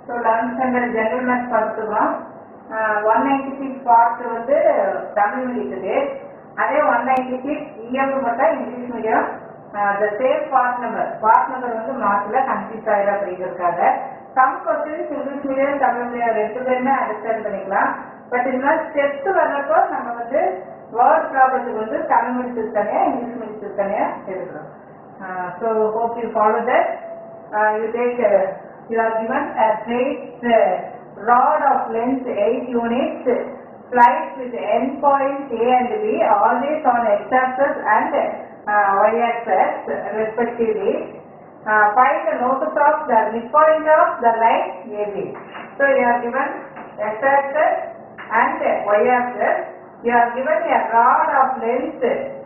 So eleventh standard general maths பார்த்துக்கலாம் one ninety six part வந்து தமிழ் இருக்குது அதே ஒன் நைன்டி சிக்ஸ் இஎம் மட்டும் English medium the same part number part number வந்து மார்க்ல கன்ஃபியூஸ் ஆகிடும் அப்படிங்கிறதுக்காக some questions English medium Tamil medium ரெண்டு பேருமே அண்டர்ஸ்டாண்ட் பண்ணிக்கலாம் பட் இந்த மாதிரி ஸ்டெப்ஸ் வர்றப்போ நம்ம வந்து வேர்ட் ப்ராப்ளத்துக்கு வந்து தமிழ் மீடியத்துக்கு தனியாக இங்கிலீஷ் மீடியத்துக்கு தனியாக எடுக்கிறோம் so hope you follow that uh, you take uh, you are given a straight uh, rod of length 8 units sliced with end points A and B always on x-axis and uh, y-axis respectively. Uh, find the locus of the midpoint of the line AB. So you are given x-axis and y-axis. You are given a rod of length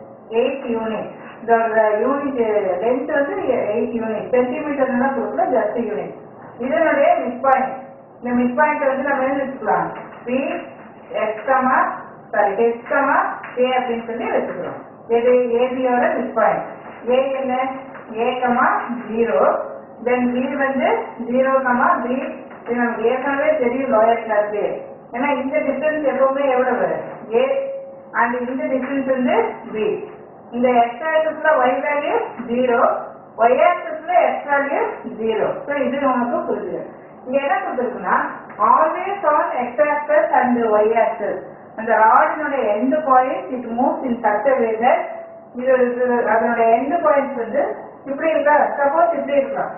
8 units. இதோட unit length வந்து eight unit centimetre தான் கொடுக்கல just unit இதனுடைய midpoint இந்த midpoint வந்து நம்ம என்ன வச்சுக்கலாம் P x comma sorry h comma K அப்படின்னு சொல்லி வச்சுக்கிறோம் இது ஏபியோட மிட் பாயிண்ட் ஏ என்ன A comma zero then B வந்து ஜீரோ கமா பி இது நமக்கு ஏற்கனவே தெரியும் லோயர் கிளாஸ்லேயே ஏன்னா இந்த டிஸ்டன்ஸ் எப்பவுமே எவ்வளவு ஏ அண்ட் இந்த டிஸ்டன்ஸ் வந்து பி இந்த எக்ஸ் ஆக்சஸ்ல ஒய் வேல்யூ ஜீரோ ஒய் ஆக்சஸ்ல எக்ஸ் வேல்யூ ஜீரோ ஸோ இது உங்களுக்கு புரியுது இங்க என்ன கொடுத்துருக்குன்னா always on X axis and Y axis அந்த ராடினுடைய end point it moves in such way that இது இது அதனுடைய எண்ட் பாயிண்ட்ஸ் வந்து இப்படி இருக்கா சப்போஸ் இப்படி இருக்கலாம்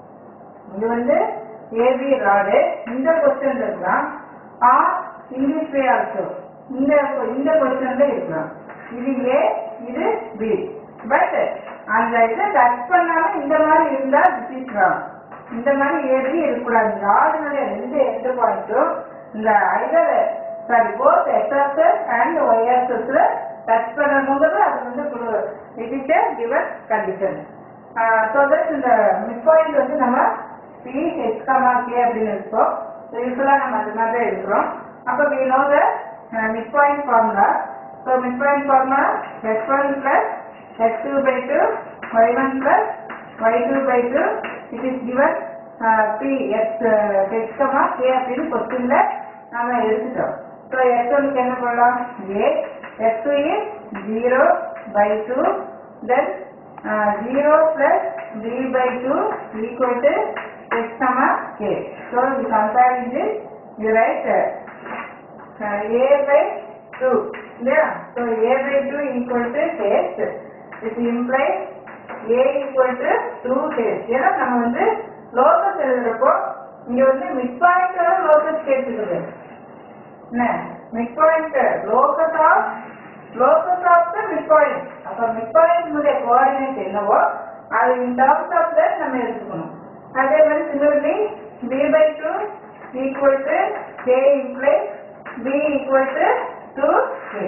இது வந்து ஏபி ராடு இந்த கொஸ்டின் இருக்கலாம் ஆர் இங்கிலீஷ் வே ஆல்சோ இந்த இந்த கொஸ்டின்ல இருக்கலாம் இது ஏ இது பி பட் அந்த இதை டச் பண்ணாம இந்த மாதிரி இருந்தா திஸ் ராங் இந்த மாதிரி ஏறி இருக்கக்கூடாது ராடினுடைய ரெண்டு எந்த பாயிண்ட்டும் இந்த either sorry both x axis and Y ஆக்சஸ்ல டச் பண்ணும்போது அது வந்து it is a given condition so that இந்த மிட் பாயிண்ட் வந்து நம்ம பி ஹெச் கமா கே அப்படின்னு இருக்கோம் யூஸ்வலாக நம்ம அது மாதிரி தான் இருக்கிறோம் அப்போ we know the midpoint formula So midpoint formula x1 plus x2 by 2 y1 plus y2 by 2 it is given uh, p x uh, x comma k அப்படின்னு கொஸ்டின்ல நாம எடுத்துட்டோம் ஸோ x1 க்கு என்ன பண்ணலாம் a x2 is 0 by 2 then uh, 0 plus b by 2 equal to x comma k so you compare this you write uh, uh, a by 2 இல்லையா so A by two equal to H it implies A equal to two H ஏன்னா நம்ம வந்து locus எழுதுறப்போ இங்க வந்து mid பாயிண்டோட locus கேட்டுருக்குது என்ன midpoint locus of locus of the midpoint அப்போ midpoint coordinate என்னவோ அது இன் டர்ம்ஸ் ஆஃப் தட் நம்ம எடுத்துக்கணும் அதே மாதிரி similarly B by two equal to K implies B equal to to A.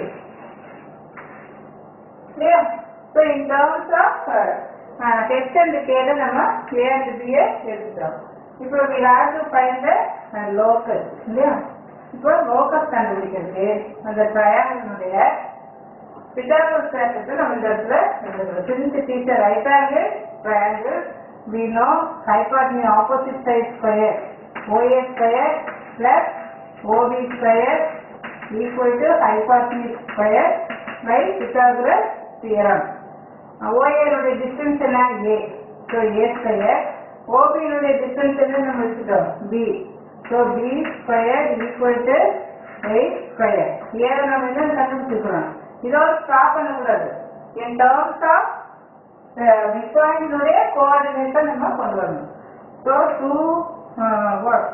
Clear? So in terms of uh, uh, H and K ல நம்ம A and B ஐ எடுத்துட்டோம் இப்போ we have to find the uh, locus இல்லையா இப்போ locus கண்டுபிடிக்கிறது அந்த ட்ரையாங்கிளுடைய பிட்டாகோரஸ் தேற்றத்தை நம்ம இந்த இடத்துல எழுதுறோம் since it is a right angle triangle we know hypotenuse opposite side square OA square plus OB square equal to hypotenuse square by Pythagoras theorem. OA னுடைய distance என்ன A. So A square. OB னுடைய distance என்ன நம்ம எடுத்துட்டோம் B. So B square equal to A square. here நம்ம என்ன கண்டுபிடிச்சிருக்கிறோம் இதோட stop பண்ணக்கூடாது in terms of midpoint னுடைய coordinate நம்ம கொண்டு வரணும் so 2 uh, what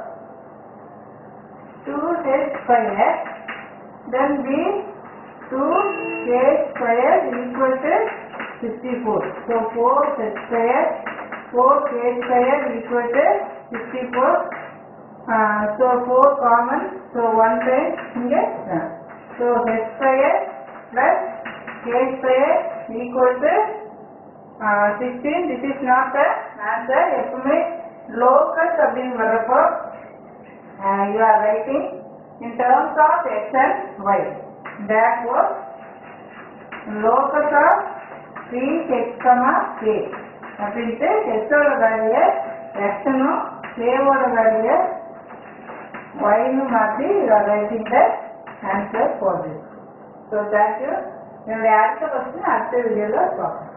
2 H square then b 2 k square equal to 64. So 4 h square 4 k square equal to 64. Uh, so 4 common. So 1 time here. Uh, so h square plus k square equal to uh, 16. This is not the answer. எப்பவுமே locus அப்படின்னு வர்றப்போ uh, you are writing in terms of x and y. Therefore, locus of 3 x comma k அப்படின்ட்டு x ஓட value x னும் k ஓட value ஒய்னு மாற்றி writing the answer for this so thank you என்னுடைய அடுத்த கொஸ்டின் அடுத்த வீடியோவில் பார்க்கலாம்